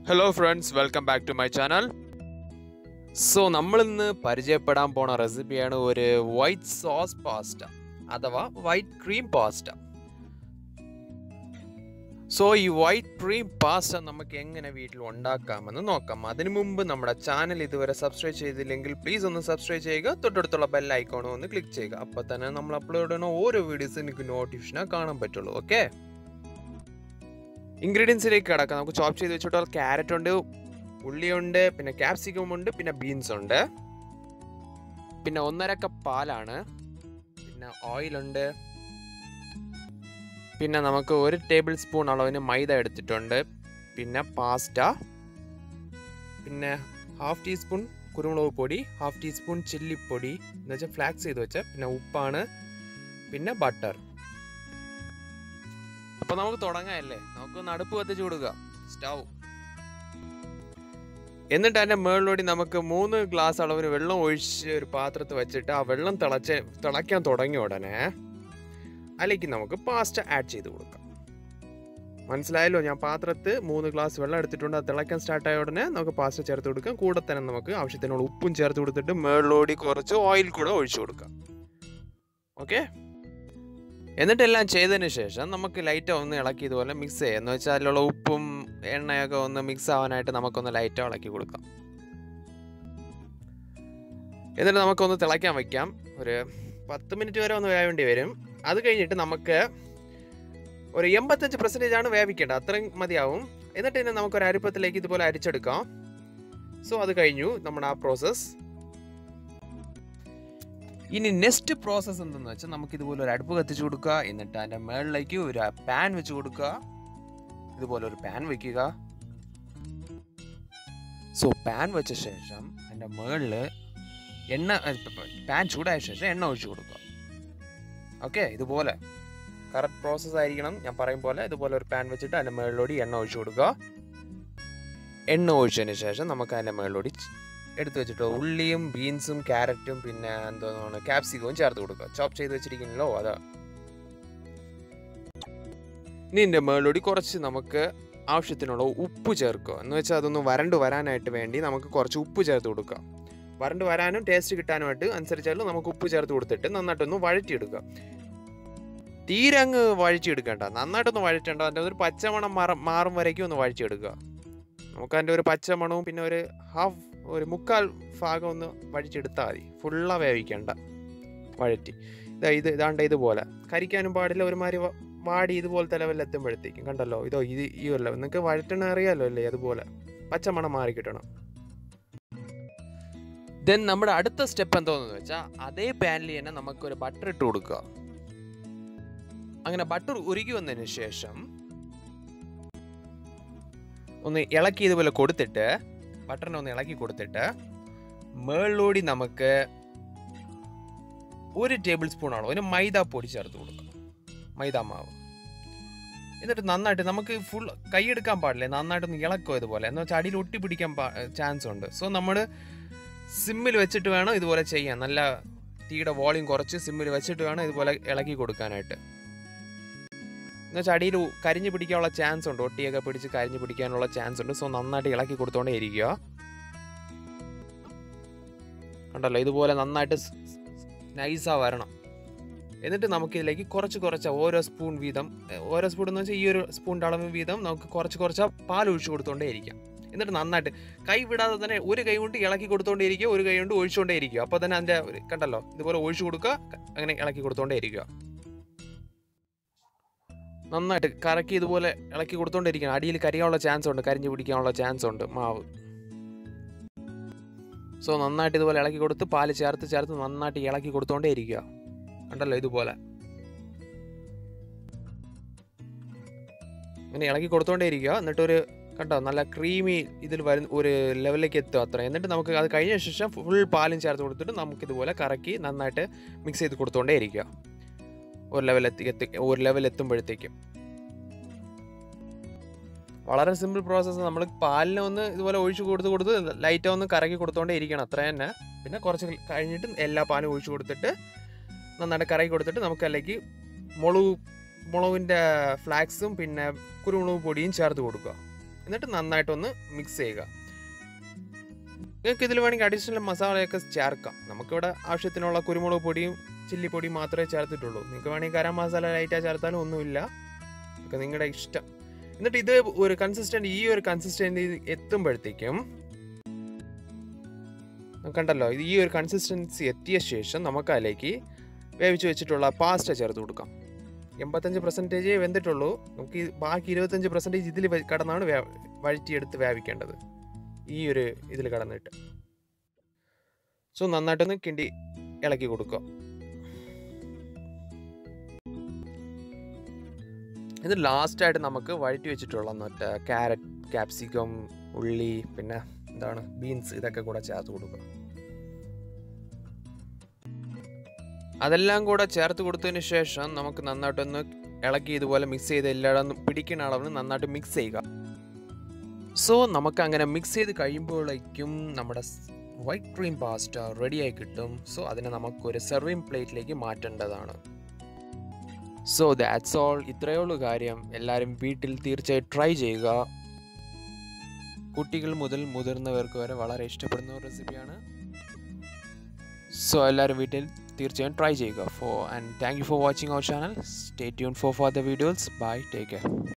hello friends welcome back to my channel so നമ്മളിന്ന് പരിചയപ്പെടാൻ പോണ റെസിപ്പിയാണ് ഒരു വൈറ്റ് സോസ് പാസ്റ്റ അഥവാ വൈറ്റ് ക്രീം പാസ്റ്റ സോ ഈ വൈറ്റ് ക്രീം പാസ്റ്റ നമുക്ക് എങ്ങനെ വീട്ടിൽ ഉണ്ടാക്കാമെന്ന് നോക്കാം അതിനു മുമ്പ് നമ്മുടെ ചാനൽ ഇതുവരെ സബ്സ്ക്രൈബ് ചെയ്തില്ലെങ്കിൽ പ്ലീസ് ഒന്ന് സബ്സ്ക്രൈബ് ചെയ്യുക തൊട്ടടുത്തുള്ള ബെൽ ഐക്കോണും ഒന്ന് ക്ലിക്ക് ചെയ്യുക അപ്പോൾ തന്നെ നമ്മൾ അപ്ലോഡ് ചെയ്യുന്ന ഓരോ വീഡിയോസും എനിക്ക് നോട്ടിഫിക്കേഷനാണ് കാണാൻ പറ്റുള്ളൂ ഓക്കെ ഇൻഗ്രീഡിയൻസിലേക്ക് കിടക്കാം നമുക്ക് ചോപ്പ് ചെയ്ത് വെച്ചിട്ടാൽ ക്യാരറ്റ് ഉണ്ട് ഉള്ളിയുണ്ട് പിന്നെ ക്യാപ്സിക്കം ഉണ്ട് പിന്നെ ബീൻസ് ഉണ്ട് പിന്നെ ഒന്നര കപ്പ് പാലാണ് പിന്നെ ഓയിലുണ്ട് പിന്നെ നമുക്ക് ഒരു ടേബിൾ സ്പൂൺ അളവിന് മൈദ എടുത്തിട്ടുണ്ട് പിന്നെ പാസ്റ്റ പിന്നെ ഹാഫ് ടീസ്പൂൺ കുരുമുളക് പൊടി ഹാഫ് ടീസ്പൂൺ ചില്ലിപ്പൊടി എന്ന് വെച്ചാൽ ഫ്ലാക്സ് ചെയ്ത് വെച്ച പിന്നെ ഉപ്പാണ് പിന്നെ ബട്ടർ അപ്പൊ നമുക്ക് തുടങ്ങാല്ലേ നമുക്ക് നടുപ്പ് കത്തിച്ച് കൊടുക്കുക സ്റ്റൗ എന്നിട്ട് അതിന്റെ മുകളിലൂടെ നമുക്ക് മൂന്ന് ഗ്ലാസ് അളവിന് വെള്ളം ഒഴിച്ച് ഒരു പാത്രത്തിൽ വെച്ചിട്ട് ആ വെള്ളം തിളച്ച് തിളയ്ക്കാൻ തുടങ്ങിയ ഉടനെ അതിലേക്ക് നമുക്ക് പാസ്റ്റ ആഡ് ചെയ്ത് കൊടുക്കാം മനസ്സിലായല്ലോ ഞാൻ പാത്രത്തിൽ മൂന്ന് ഗ്ലാസ് വെള്ളം എടുത്തിട്ടുണ്ട് അത് തിളയ്ക്കാൻ സ്റ്റാർട്ട് ആയ ഉടനെ നമുക്ക് പാസ്റ്റ ചേർത്ത് കൊടുക്കാം കൂടെ തന്നെ നമുക്ക് ആവശ്യത്തിനുള്ള ഉപ്പും ചേർത്ത് കൊടുത്തിട്ട് മുകളിലോടി കുറച്ച് ഓയിൽ കൂടെ ഒഴിച്ചു കൊടുക്കാം ഓക്കെ എന്നിട്ട് എല്ലാം ചെയ്തതിന് ശേഷം നമുക്ക് ലൈറ്റ് ഒന്ന് ഇളക്കി ഇതുപോലെ മിക്സ് ചെയ്യാം എന്ന് വെച്ചാൽ അതിലുള്ള ഉപ്പും എണ്ണയൊക്കെ ഒന്ന് മിക്സ് ആവാനായിട്ട് നമുക്കൊന്ന് ലൈറ്റ് ഇളക്കി കൊടുക്കാം എന്നിട്ട് നമുക്കൊന്ന് തിളയ്ക്കാൻ വയ്ക്കാം ഒരു പത്ത് മിനിറ്റ് വരെ ഒന്ന് വേവേണ്ടി വരും അത് കഴിഞ്ഞിട്ട് നമുക്ക് ഒരു എൺപത്തഞ്ച് പെർസെൻറ്റേജ് ആണ് വേവിക്കേണ്ടത് അത്രയും മതിയാവും എന്നിട്ട് തന്നെ നമുക്ക് ഒരു അരിപ്പത്തിലേക്ക് ഇതുപോലെ അരിച്ചെടുക്കാം സോ അത് കഴിഞ്ഞു നമ്മുടെ ആ പ്രോസസ്സ് ഇനി നെക്സ്റ്റ് പ്രോസസ്സ് എന്തെന്ന് വെച്ചാൽ നമുക്ക് ഇതുപോലെ ഒരു അടുപ്പ് കത്തിച്ച് കൊടുക്കുക എന്നിട്ട് അതിൻ്റെ മുകളിലേക്ക് ഒരു പാൻ വെച്ച് കൊടുക്കുക ഇതുപോലെ ഒരു പാൻ വെക്കുക സോ പാൻ വെച്ച ശേഷം അതിൻ്റെ മുകളിൽ എണ്ണ പാൻ ചൂടായ ശേഷം എണ്ണ ഒഴിച്ചു കൊടുക്കുക ഓക്കെ ഇതുപോലെ കറക്റ്റ് പ്രോസസ്സ് ആയിരിക്കണം ഞാൻ പറയും പോലെ ഇതുപോലെ ഒരു പാൻ വെച്ചിട്ട് അതിൻ്റെ മുകളിലോടി എണ്ണ ഒഴിച്ചു കൊടുക്കുക എണ്ണ ഒഴിച്ചതിന് ശേഷം നമുക്ക് അതിൻ്റെ മുകളിലോടി എടുത്തു വെച്ചിട്ട് ഉള്ളിയും ബീൻസും ക്യാരറ്റും പിന്നെ എന്തോന്നാണ് ക്യാപ്സിക്കവും ചേർത്ത് കൊടുക്കുക ചോപ്പ് ചെയ്ത് വെച്ചിരിക്കുന്നല്ലോ അതാ ഇനി ഇതിൻ്റെ മുകളിലൂടെ കുറച്ച് നമുക്ക് ആവശ്യത്തിനുള്ള ഉപ്പ് ചേർക്കുക എന്ന് വെച്ചാൽ അതൊന്ന് വരണ്ട് വരാനായിട്ട് വേണ്ടി നമുക്ക് കുറച്ച് ഉപ്പ് ചേർത്ത് കൊടുക്കുക വരണ്ട് വരാനും ടേസ്റ്റ് കിട്ടാനുമായിട്ട് അനുസരിച്ചാലും നമുക്ക് ഉപ്പ് ചേർത്ത് കൊടുത്തിട്ട് നന്നായിട്ടൊന്ന് വഴറ്റിയെടുക്കുക തീരെ അങ്ങ് വഴറ്റിയെടുക്കണ്ട നന്നായിട്ടൊന്ന് വഴറ്റേണ്ട അതിൻ്റെ ഒരു പച്ചമണം മാറും മാറും വരയ്ക്കും ഒന്ന് വഴറ്റിയെടുക്കുക നമുക്ക് അതിൻ്റെ ഒരു പച്ചമണവും പിന്നെ ഒരു ഹാഫ് ഒരു മുക്കാൽ ഭാഗം ഒന്ന് വഴിച്ചെടുത്താൽ മതി ഫുള്ള വേവിക്കണ്ട വഴറ്റി ഇതാ ഇത് ഇതാണ്ട് ഇതുപോലെ കരിക്കാനും പാടില്ല ഒരുമാതിരി വ- വാടി ഇതുപോലത്തെ ലെവലിൽ എത്തുമ്പോഴത്തേക്കും കണ്ടല്ലോ ഇതോ ഇത് ഈ ഒരു ലെവൽ നിങ്ങൾക്ക് വഴറ്റണ അറിയാലോ അല്ലേ അതുപോലെ പച്ചമണം മാറി കിട്ടണം ദെൻ നമ്മുടെ അടുത്ത സ്റ്റെപ്പ് എന്തോന്ന് വെച്ചാൽ അതേ പാനിൽ തന്നെ നമുക്കൊരു ബട്ടർ ഇട്ട് കൊടുക്കുക അങ്ങനെ ബട്ടർ ഉരുകി വന്നതിന് ശേഷം ഒന്ന് ഇളക്കി ഇതുപോലെ കൊടുത്തിട്ട് ബട്ടറിനെ ഒന്ന് ഇളക്കി കൊടുത്തിട്ട് മേളിലൂടി നമുക്ക് ഒരു ടേബിൾ സ്പൂൺ ആണോ ഒരു മൈദ പൊടി ചേർത്ത് കൊടുക്കാം മൈദ മാവ് എന്നിട്ട് നന്നായിട്ട് നമുക്ക് ഫുൾ കൈയെടുക്കാൻ പാടില്ല നന്നായിട്ടൊന്ന് ഇളക്കോ ഇതുപോലെ എന്ന് വെച്ചാൽ അടിയിൽ ഒട്ടി പിടിക്കാൻ ചാൻസ് ഉണ്ട് സോ നമ്മൾ സിമ്മിൽ വെച്ചിട്ട് വേണം ഇതുപോലെ ചെയ്യാൻ നല്ല തീയുടെ വോളിയം കുറച്ച് സിമ്മിൽ വെച്ചിട്ട് വേണം ഇതുപോലെ ഇളക്കി കൊടുക്കാനായിട്ട് എന്ന് വെച്ചാൽ അടിയിൽ കരിഞ്ഞു പിടിക്കാനുള്ള ചാൻസ് ഉണ്ട് ഒട്ടിയൊക്കെ പിടിച്ച് കരിഞ്ഞു പിടിക്കാനുള്ള ചാൻസ് ഉണ്ട് സോ നന്നായിട്ട് ഇളക്കി കൊടുത്തോണ്ടേ ഇരിക്കുക കണ്ടല്ലോ ഇതുപോലെ നന്നായിട്ട് നൈസാ വരണം എന്നിട്ട് നമുക്ക് ഇതിലേക്ക് കുറച്ച് കുറച്ച് ഓരോ സ്പൂൺ വീതം എ, ഓരോ സ്പൂൺ എന്ന് വെച്ചാൽ ഈ ഒരു സ്പൂണിൻ്റെ അളവ് വീതം നമുക്ക് കുറച്ച് കുറച്ച് പാൽ ഒഴിച്ചു കൊടുത്തോണ്ടേ ഇരിക്കാം എന്നിട്ട് നന്നായിട്ട് കൈ വിടാതെ തന്നെ ഒരു കൈ കൊണ്ട് ഇളക്കി കൊടുത്തോണ്ടേ ഇരിക്കുക ഒരു കൈ കൊണ്ട് ഒഴിച്ചുകൊണ്ടേ ഇരിക്കുക അപ്പോൾ തന്നെ അതിൻ്റെ ഒരു- കണ്ടല്ലോ ഇതുപോലെ ഒഴിച്ചു കൊടുക്കുക ക- അങ്ങനെ ഇളക്കി കൊടുത്തോണ്ടേ ഇരിക്കുക നന്നായിട്ട് കറക്കി ഇതുപോലെ ഇളക്കി കൊടുത്തോണ്ടിരിക്കണം അടിയിൽ കരിയാനുള്ള ചാൻസ് ഉണ്ട് കരിഞ്ഞു പിടിക്കാനുള്ള ചാൻസ് ഉണ്ട് മാവ് സോ നന്നായിട്ട് ഇതുപോലെ ഇളക്കി കൊടുത്ത് പാല് ചേർത്ത് ചേർത്ത് നന്നായിട്ട് ഇളക്കി കൊടുത്തോണ്ടേ ഇരിക്കുക കണ്ടല്ലോ ഇതുപോലെ ഇങ്ങനെ ഇളക്കി കൊടുത്തോണ്ടേ ഇരിക്കുക എന്നിട്ടൊരു കണ്ടോ നല്ല ക്രീമി ഇതിൽ വരുന്ന ഒരു ലെവലിലേക്ക് എത്തും അത്ര എന്നിട്ട് നമുക്ക് അത് കഴിഞ്ഞ ശേഷം ഫുൾ പാലും ചേർത്ത് കൊടുത്തിട്ട് നമുക്ക് ഇതുപോലെ കറക്കി നന്നായിട്ട് മിക്സ് ചെയ്ത് കൊടുത്തോണ്ടേ ഇരിക്കുക ഒരു ലെവൽ എത്തി എത്തി ഒരു ലെവൽ എത്തുമ്പോഴത്തേക്കും വളരെ സിമ്പിൾ പ്രോസസ്സ് നമ്മൾ പാലിനെ ഒന്ന് ഇതുപോലെ ഒഴിച്ചു കൊടുത്ത് കൊടുത്ത് ലൈറ്റ് ഒന്ന് കറക്കി കൊടുത്തോണ്ടേ ഇരിക്കണം അത്ര തന്നെ പിന്നെ കുറച്ച് കഴിഞ്ഞിട്ട് എല്ലാ പാലും ഒഴിച്ചു കൊടുത്തിട്ട് നന്നായിട്ട് കറക്കി കൊടുത്തിട്ട് നമുക്ക് അല്ലെങ്കിൽ മുളക് മുളകിൻ്റെ ഫ്ലാക്സും പിന്നെ കുരുമുളക് പൊടിയും ചേർത്ത് കൊടുക്കുക എന്നിട്ട് നന്നായിട്ടൊന്ന് മിക്സ് ചെയ്യുക നിങ്ങൾക്ക് ഇതിൽ വേണമെങ്കിൽ അഡീഷണൽ മസാലയൊക്കെ ചേർക്കാം നമുക്കിവിടെ ആവശ്യത്തിനുള്ള കുരുമുളക് പൊടിയും ചില്ലിപ്പൊടിയും മാത്രമേ ചേർത്തിട്ടുള്ളൂ നിങ്ങൾക്ക് വേണമെങ്കിൽ ഗരം മസാല ലൈറ്റായി ചേർത്താലും ഒന്നുമില്ല ഒക്കെ നിങ്ങളുടെ ഇഷ്ടം എന്നിട്ട് ഇത് ഒരു കൺസിസ്റ്റൻറ്റ് ഈ ഒരു കൺസിസ്റ്റൻസി എത്തുമ്പോഴത്തേക്കും കണ്ടല്ലോ ഇത് ഈ ഒരു കൺസിസ്റ്റൻസി എത്തിയ ശേഷം നമുക്ക് അതിലേക്ക് വേവിച്ച് വെച്ചിട്ടുള്ള പാസ്റ്റ ചേർത്ത് കൊടുക്കാം എൺപത്തഞ്ച് പെർസെൻറ്റേജ് വെന്തിട്ടുള്ളൂ നമുക്ക് ഈ ബാക്കി ഇരുപത്തഞ്ച് പെർസെൻറ്റേജ് ഇതിൽ കടന്നാണ് വേ വഴറ്റിയെടുത്ത് വേവിക്കേണ്ടത് ഈ ഒരു ഇതിൽ കടന്നിട്ട് സോ നന്നായിട്ടൊന്ന് കിണ്ടി ഇളക്കി കൊടുക്കുക ഇത് ലാസ്റ്റായിട്ട് നമുക്ക് വഴറ്റി വെച്ചിട്ടുള്ള മറ്റേ ക്യാരറ്റ് ക്യാപ്സിക്കം ഉള്ളി പിന്നെ എന്താണ് ബീൻസ് ഇതൊക്കെ കൂടെ ചേർത്ത് കൊടുക്കുക അതെല്ലാം കൂടെ ചേർത്ത് കൊടുത്തതിന് ശേഷം നമുക്ക് നന്നായിട്ടൊന്ന് ഇളക്കി ഇതുപോലെ മിക്സ് ചെയ്ത് എല്ലായിടം പിടിക്കുന്ന അളവിന് നന്നായിട്ട് മിക്സ് ചെയ്യുക സോ നമുക്ക് അങ്ങനെ മിക്സ് ചെയ്ത് കഴിയുമ്പോഴേക്കും നമ്മുടെ വൈറ്റ് ക്രീം പാസ്റ്റ റെഡിയായി കിട്ടും സോ അതിനെ നമുക്കൊരു സെർവിങ് പ്ലേറ്റിലേക്ക് മാറ്റേണ്ടതാണ് സോ ദാറ്റ്സ് ഓൾ ഇത്രയേ ഉള്ളൂ കാര്യം എല്ലാവരും വീട്ടിൽ തീർച്ചയായും ട്രൈ ചെയ്യുക കുട്ടികൾ മുതൽ മുതിർന്നവർക്ക് വരെ വളരെ ഇഷ്ടപ്പെടുന്ന ഒരു റെസിപ്പിയാണ് സോ എല്ലാവരും വീട്ടിൽ തീർച്ചയായും ട്രൈ ചെയ്യുക for and thank you for watching our channel stay tune for for the videos bye take care